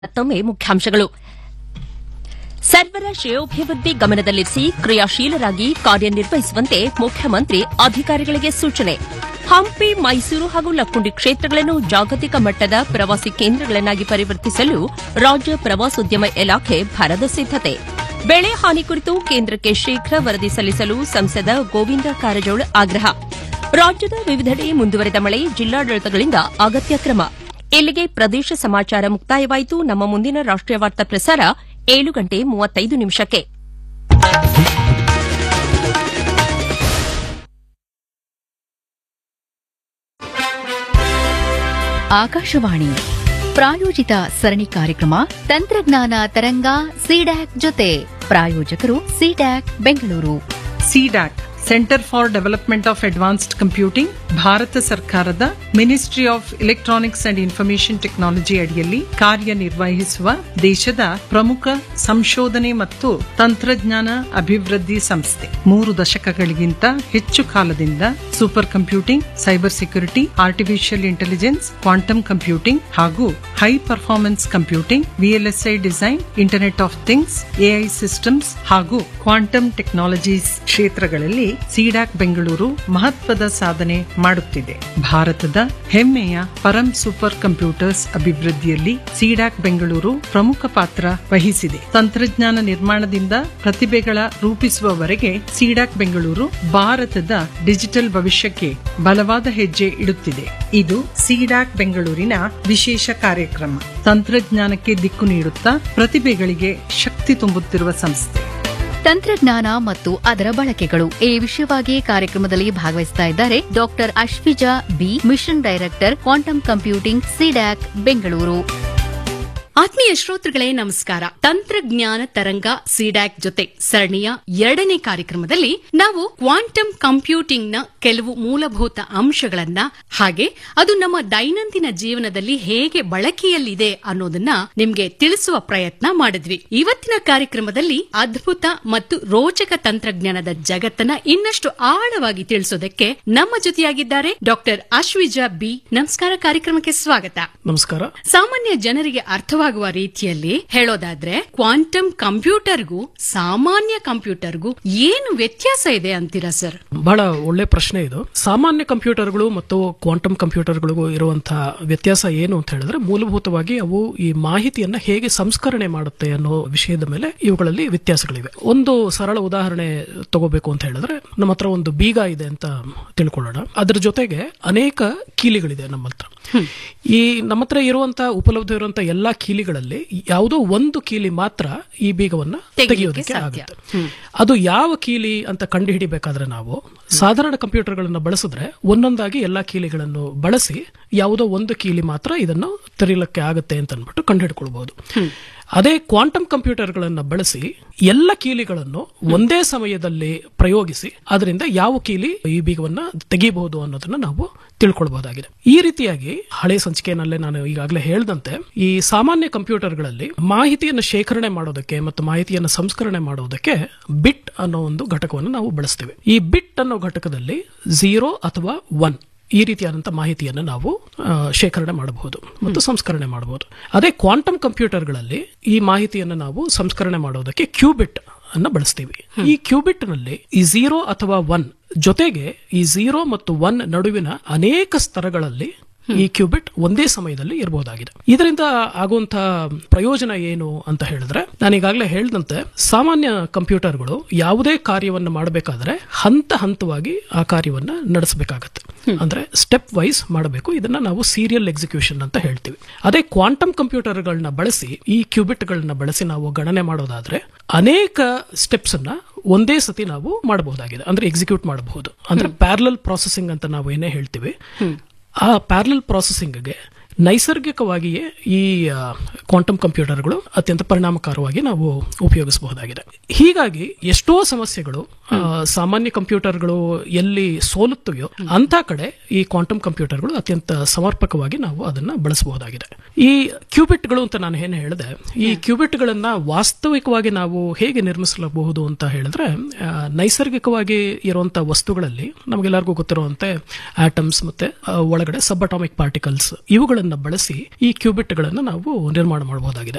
ಮತ್ತೊಮ್ಮೆ ಮುಖ್ಯಾಂಶಗಳು ಸರ್ವರ ಶ್ರೇಯೋಭಿವೃದ್ಧಿ ಗಮನದಲ್ಲಿರಿಸಿ ಕ್ರಿಯಾಶೀಲರಾಗಿ ಕಾರ್ಯನಿರ್ವಹಿಸುವಂತೆ ಮುಖ್ಯಮಂತ್ರಿ ಅಧಿಕಾರಿಗಳಿಗೆ ಸೂಚನೆ ಹಂಪಿ ಮೈಸೂರು ಹಾಗೂ ಲಕ್ಕುಂಡಿ ಕ್ಷೇತ್ರಗಳನ್ನು ಜಾಗತಿಕ ಮಟ್ಟದ ಪ್ರವಾಸಿ ಕೇಂದ್ರಗಳನ್ನಾಗಿ ಪರಿವರ್ತಿಸಲು ರಾಜ್ಯ ಪ್ರವಾಸೋದ್ಯಮ ಇಲಾಖೆ ಭರದ ಸಿದ್ದತೆ ಬೆಳೆ ಹಾನಿ ಕುರಿತು ಕೇಂದ್ರಕ್ಕೆ ಶೀಘ್ರ ವರದಿ ಸಲ್ಲಿಸಲು ಸಂಸದ ಗೋವಿಂದ ಕಾರಜೋಳ ಆಗ್ರಹ ರಾಜ್ಯದ ವಿವಿಧೆಡೆ ಮುಂದುವರೆದ ಮಳೆ ಜಿಲ್ಲಾಡಳಿತಗಳಿಂದ ಅಗತ್ಯ ಕ್ರಮ ಇಲ್ಲಿಗೆ ಪ್ರದೇಶ ಸಮಾಚಾರ ಮುಕ್ತಾಯವಾಯಿತು ನಮ್ಮ ಮುಂದಿನ ರಾಷ್ಟ್ರೀಯ ವಾರ್ತಾ ಪ್ರಸಾರ ಏಳು ಗಂಟೆ ಮೂವತ್ತೈದು ನಿಮಿಷಕ್ಕೆ ಆಕಾಶವಾಣಿ ಪ್ರಾಯೋಜಿತ ಸರಣಿ ಕಾರ್ಯಕ್ರಮ ತಂತ್ರಜ್ಞಾನ ತರಂಗ ಸಿಡ್ಯಾಕ್ ಜೊತೆ ಪ್ರಾಯೋಜಕರು CDAC Bengaluru CDAC centre for development of advanced computing ಭಾರತ ಸರ್ಕಾರದ ministry of electronics and information technology ಅಡಿಯಲ್ಲಿ ಕಾರ್ಯನಿರ್ವಹಿಸುವ ದೇಶದ ಪ್ರಮುಖ ಸಂಶೋಧನೆ ಮತ್ತು ತಂತ್ರಜ್ಞಾನ ಅಭಿವೃದ್ಧಿ ಸಂಸ್ಥೆ ಮೂರು ದಶಕಗಳಿಗಿಂತ ಹೆಚ್ಚು ಕಾಲದಿಂದ supercomputing cyber security artificial intelligence quantum computing ಹಾಗೂ high performance computing VLSI design internet of things AI systems ಹಾಗೂ ಕ್ವಾಂಟಮ್ ಟೆಕ್ನಾಲಜೀಸ್ ಕ್ಷೇತ್ರಗಳಲ್ಲಿ ಸಿಡಾಕ್ ಬೆಂಗಳೂರು ಮಹತ್ವದ ಸಾಧನೆ ಮಾಡುತ್ತಿದೆ ಭಾರತದ ಹೆಮ್ಮೆಯ ಪರಂ ಸೂಪರ್ ಕಂಪ್ಯೂಟರ್ಸ್ ಅಭಿವೃದ್ಧಿಯಲ್ಲಿ ಸಿಡಾಕ್ ಬೆಂಗಳೂರು ಪ್ರಮುಖ ಪಾತ್ರ ವಹಿಸಿದೆ ತಂತ್ರಜ್ಞಾನ ನಿರ್ಮಾಣದಿಂದ ಪ್ರತಿಭೆಗಳ ರೂಪಿಸುವವರೆಗೆ ಸಿಡಾಕ್ ಬೆಂಗಳೂರು ಭಾರತದ ಡಿಜಿಟಲ್ ಭವಿಷ್ಯಕ್ಕೆ ಬಲವಾದ ಹೆಜ್ಜೆ ಇಡುತ್ತಿದೆ ಇದು ಸಿಡಾಕ್ ಬೆಂಗಳೂರಿನ ವಿಶೇಷ ಕಾರ್ಯಕ್ರಮ ತಂತ್ರಜ್ಞಾನಕ್ಕೆ ದಿಕ್ಕು ನೀಡುತ್ತಾ ಪ್ರತಿಭೆಗಳಿಗೆ ಶಕ್ತಿ ತುಂಬುತ್ತಿರುವ ಸಂಸ್ಥೆ ತಂತ್ರಜ್ಞಾನ ಮತ್ತು ಅದರ ಬಳಕೆಗಳು ಈ ವಿಷಯವಾಗಿ ಕಾರ್ಯಕ್ರಮದಲ್ಲಿ ಭಾಗವಹಿಸ್ತಾ ಇದ್ದಾರೆ doctor Ashwija B mission director quantum computing CDAC Bengaluru ಆತ್ಮೀಯ ಶ್ರೋತೃಗಳೇ ನಮಸ್ಕಾರ ತಂತ್ರಜ್ಞಾನ ತರಂಗ ಸಿಡ್ಯಾಕ್ ಜೊತೆ ಸರಣಿಯ ಎರಡನೇ ಕಾರ್ಯಕ್ರಮದಲ್ಲಿ ನಾವು ಕ್ವಾಂಟಮ್ ಕಂಪ್ಯೂಟಿಂಗ್ ನ ಕೆಲವು ಮೂಲಭೂತ ಅಂಶಗಳನ್ನ ಹಾಗೆ ಅದು ನಮ್ಮ ದೈನಂದಿನ ಜೀವನದಲ್ಲಿ ಹೇಗೆ ಬಳಕೆಯಲ್ಲಿದೆ ಅನ್ನೋದನ್ನ ನಿಮ್ಗೆ ತಿಳಿಸುವ ಪ್ರಯತ್ನ ಮಾಡಿದ್ವಿ ಇವತ್ತಿನ ಕಾರ್ಯಕ್ರಮದಲ್ಲಿ ಅದ್ಭುತ ಮತ್ತು ರೋಚಕ ತಂತ್ರಜ್ಞಾನದ ಜಗತ್ತನ್ನ ಇನ್ನಷ್ಟು ಆಳವಾಗಿ ತಿಳಿಸೋದಕ್ಕೆ ನಮ್ಮ ಜೊತೆಯಾಗಿದ್ದಾರೆ ಡಾಕ್ಟರ್ ಅಶ್ವಿಜಾ ಬಿ ನಮಸ್ಕಾರ ಕಾರ್ಯಕ್ರಮಕ್ಕೆ ಸ್ವಾಗತ ನಮಸ್ಕಾರ ಸಾಮಾನ್ಯ ಜನರಿಗೆ ಅರ್ಥವಾಗುವ ರೀತಿಯಲ್ಲಿ ಹೇಳೋದಾದ್ರೆ ಕ್ವಾಂಟಮ್ ಕಂಪ್ಯೂಟರ್ಗೂ ಸಾಮಾನ್ಯ ಕಂಪ್ಯೂಟರ್ಗೂ ಏನು ವ್ಯತ್ಯಾಸ ಇದೆ ಅಂತೀರಾ ಸರ್ ಬಹಳ ಒಳ್ಳೆ ಪ್ರಶ್ನೆ ಇದು ಸಾಮಾನ್ಯ ಕಂಪ್ಯೂಟರ್ಗಳು ಮತ್ತು ಕ್ವಾಂಟಮ್ ಕಂಪ್ಯೂಟರ್ಗಳಿಗೂ ಇರುವಂತಹ ವ್ಯತ್ಯಾಸ ಏನು ಅಂತ ಹೇಳಿದ್ರೆ ಮೂಲಭೂತವಾಗಿ ಅವು ಈ ಮಾಹಿತಿಯನ್ನ ಹೇಗೆ ಸಂಸ್ಕರಣೆ ಮಾಡುತ್ತೆ ಅನ್ನೋ ವಿಷಯದ ಮೇಲೆ ಇವುಗಳಲ್ಲಿ ವ್ಯತ್ಯಾಸಗಳಿವೆ ಒಂದು ಸರಳ ಉದಾಹರಣೆ ತಗೋಬೇಕು ಅಂತ ಹೇಳಿದ್ರೆ ನಮ್ಮ ಹತ್ರ ಒಂದು ಬೀಗ ಇದೆ ಅಂತ ತಿಳ್ಕೊಳ್ಳೋಣ ಅದ್ರ ಜೊತೆಗೆ ಅನೇಕ ಕೀಲಿಗಳಿದೆ ನಮ್ಮ ಹತ್ರ ಈ ನಮ್ಮ ಹತ್ರ ಇರುವಂತಹ ಉಪಲಬ್ಧ ಇರುವಂತಹ ಎಲ್ಲಾ ಕೀಲಿಗಳಲ್ಲಿ ಯಾವುದೋ ಒಂದು ಕೀಲಿ ಮಾತ್ರ ಈ ಬೀಗವನ್ನ ತೆಗೆಯೋದಕ್ಕೆ ಸಾಧ್ಯ. ಆಗುತ್ತೆ ಅದು ಯಾವ ಕೀಲಿ ಅಂತ ಕಂಡು ಹಿಡಿಬೇಕಾದ್ರೆ ನಾವು ಸಾಧಾರಣ ಕಂಪ್ಯೂಟರ್ಗಳನ್ನು ಬಳಸಿದ್ರೆ ಒಂದೊಂದಾಗಿ ಎಲ್ಲಾ ಕೀಲಿಗಳನ್ನು ಬಳಸಿ ಯಾವುದೋ ಒಂದು ಕೀಲಿ ಮಾತ್ರ ಇದನ್ನು ತೆರೀಲಿಕ್ಕೆ ಆಗುತ್ತೆ ಅಂತ ಅಂದ್ಬಿಟ್ಟು ಕಂಡು ಹಿಡ್ಕೊಳ್ಬಹುದು ಅದೇ ಕ್ವಾಂಟಮ್ ಕಂಪ್ಯೂಟರ್ಗಳನ್ನು ಬಳಸಿ ಎಲ್ಲ ಕೀಲಿಗಳನ್ನು ಒಂದೇ ಸಮಯದಲ್ಲಿ ಪ್ರಯೋಗಿಸಿ ಅದರಿಂದ ಯಾವ ಕೀಲಿ ಈ ಬೀಗವನ್ನ ತೆಗಿಬಹುದು ಅನ್ನೋದನ್ನ ನಾವು ತಿಳ್ಕೊಳ್ಬಹುದಾಗಿದೆ ಈ ರೀತಿಯಾಗಿ ಹಳೆ ಸಂಚಿಕೆಯಲ್ಲೇ ನಾನು ಈಗಾಗಲೇ ಹೇಳಿದಂತೆ ಈ ಸಾಮಾನ್ಯ ಕಂಪ್ಯೂಟರ್ಗಳಲ್ಲಿ ಮಾಹಿತಿಯನ್ನು ಶೇಖರಣೆ ಮಾಡೋದಕ್ಕೆ ಮತ್ತು ಮಾಹಿತಿಯನ್ನು ಸಂಸ್ಕರಣೆ ಮಾಡೋದಕ್ಕೆ ಬಿಟ್ ಅನ್ನೋ ಒಂದು ಘಟಕವನ್ನು ನಾವು ಬಳಸ್ತೀವಿ ಈ ಬಿಟ್ ಅನ್ನೋ ಘಟಕದಲ್ಲಿ ಝೀರೋ ಅಥವಾ ಒನ್ ಈ ರೀತಿಯಾದಂತಹ ಮಾಹಿತಿಯನ್ನು ನಾವು ಆ, ಶೇಖರಣೆ ಮಾಡಬಹುದು ಮತ್ತು ಸಂಸ್ಕರಣೆ ಮಾಡಬಹುದು ಅದೇ ಕ್ವಾಂಟಮ್ ಕಂಪ್ಯೂಟರ್ಗಳಲ್ಲಿ ಈ ಮಾಹಿತಿಯನ್ನು ನಾವು ಸಂಸ್ಕರಣೆ ಮಾಡೋದಕ್ಕೆ ಕ್ಯೂಬಿಟ್ ಅನ್ನ ಬಳಸ್ತೀವಿ ಈ ಕ್ಯೂಬಿಟ್ ನಲ್ಲಿ ಈ ಝೀರೋ ಅಥವಾ ಒನ್ ಜೊತೆಗೆ ಈ ಝೀರೋ ಮತ್ತು ಒನ್ ನಡುವಿನ ಅನೇಕ ಸ್ತರಗಳಲ್ಲಿ ಈ ಕ್ಯೂಬಿಟ್ ಒಂದೇ ಸಮಯದಲ್ಲಿ ಇರಬಹುದಾಗಿದೆ ಇದರಿಂದ ಆಗುವಂತಹ ಪ್ರಯೋಜನ ಏನು ಅಂತ ಹೇಳಿದ್ರೆ ನಾನು ಈಗಾಗಲೇ ಹೇಳಿದಂತೆ ಸಾಮಾನ್ಯ ಕಂಪ್ಯೂಟರ್ಗಳು ಯಾವುದೇ ಕಾರ್ಯವನ್ನು ಮಾಡಬೇಕಾದ್ರೆ ಹಂತ ಹಂತವಾಗಿ ಆ ಕಾರ್ಯವನ್ನ ನಡೆಸಬೇಕಾಗತ್ತೆ ಅಂದ್ರೆ ಸ್ಟೆಪ್ ವೈಸ್ ಮಾಡಬೇಕು ಇದನ್ನ ನಾವು ಸೀರಿಯಲ್ ಎಕ್ಸಿಕ್ಯೂಷನ್ ಅಂತ ಹೇಳ್ತೀವಿ ಅದೇ ಕ್ವಾಂಟಮ್ ಕಂಪ್ಯೂಟರ್ಗಳನ್ನ ಬಳಸಿ ಈ ಕ್ಯೂಬಿಟ್ಗಳನ್ನ ಬಳಸಿ ನಾವು ಗಣನೆ ಮಾಡೋದಾದ್ರೆ ಅನೇಕ ಸ್ಟೆಪ್ಸ್ ಅನ್ನ ಒಂದೇ ಸತಿ ನಾವು ಮಾಡಬಹುದಾಗಿದೆ ಅಂದ್ರೆ ಎಕ್ಸಿಕ್ಯೂಟ್ ಮಾಡಬಹುದು ಅಂದ್ರೆ ಪ್ಯಾರಲಲ್ ಪ್ರಾಸೆಸಿಂಗ್ ಅಂತ ನಾವು ಏನೇ ಹೇಳ್ತೀವಿ ಆ ಪ್ಯಾರಲಲ್ ಪ್ರಾಸೆಸಿಂಗ್ಗೆ ನೈಸರ್ಗಿಕವಾಗಿಯೇ ಈ ಕ್ವಾಂಟಮ್ ಕಂಪ್ಯೂಟರ್ಗಳು ಅತ್ಯಂತ ಪರಿಣಾಮಕಾರವಾಗಿ ನಾವು ಉಪಯೋಗಿಸಬಹುದಾಗಿದೆ ಹೀಗಾಗಿ ಎಷ್ಟೋ ಸಮಸ್ಯೆಗಳು ಆ, ಸಾಮಾನ್ಯ ಕಂಪ್ಯೂಟರ್ಗಳು ಎಲ್ಲಿ ಸೋಲುತ್ತವೆಯೋ ಅಂತ ಕಡೆ ಈ ಕ್ವಾಂಟಮ್ ಕಂಪ್ಯೂಟರ್ಗಳು ಅತ್ಯಂತ ಸಮರ್ಪಕವಾಗಿ ನಾವು ಅದನ್ನ ಬಳಸಬಹುದಾಗಿದೆ ಈ ಕ್ಯೂಬಿಟ್ಗಳು ಅಂತ ನಾನು ಏನು ಹೇಳಿದೆ ಈ ಕ್ಯೂಬಿಟ್ಗಳನ್ನ ವಾಸ್ತವಿಕವಾಗಿ ನಾವು ಹೇಗೆ ನಿರ್ಮಿಸಲಬಹುದು ಅಂತ ಹೇಳಿದ್ರೆ ಆ, ನೈಸರ್ಗಿಕವಾಗಿ ಇರುವಂತಹ ವಸ್ತುಗಳಲ್ಲಿ ನಮಗೆಲ್ಲರಿಗೂ ಗೊತ್ತಿರುವಂತೆ ಆಟಮ್ಸ್ ಮತ್ತೆ ಆ, ಒಳಗಡೆ ಸಬ್ ಅಟಾಮಿಕ್ ಪಾರ್ಟಿಕಲ್ಸ್ ಇವುಗಳನ್ನ ಬಳಸಿ ಈ ಕ್ಯೂಬಿಟ್ಗಳನ್ನು ನಾವು ನಿರ್ಮಾಣ ಮಾಡಬಹುದಾಗಿದೆ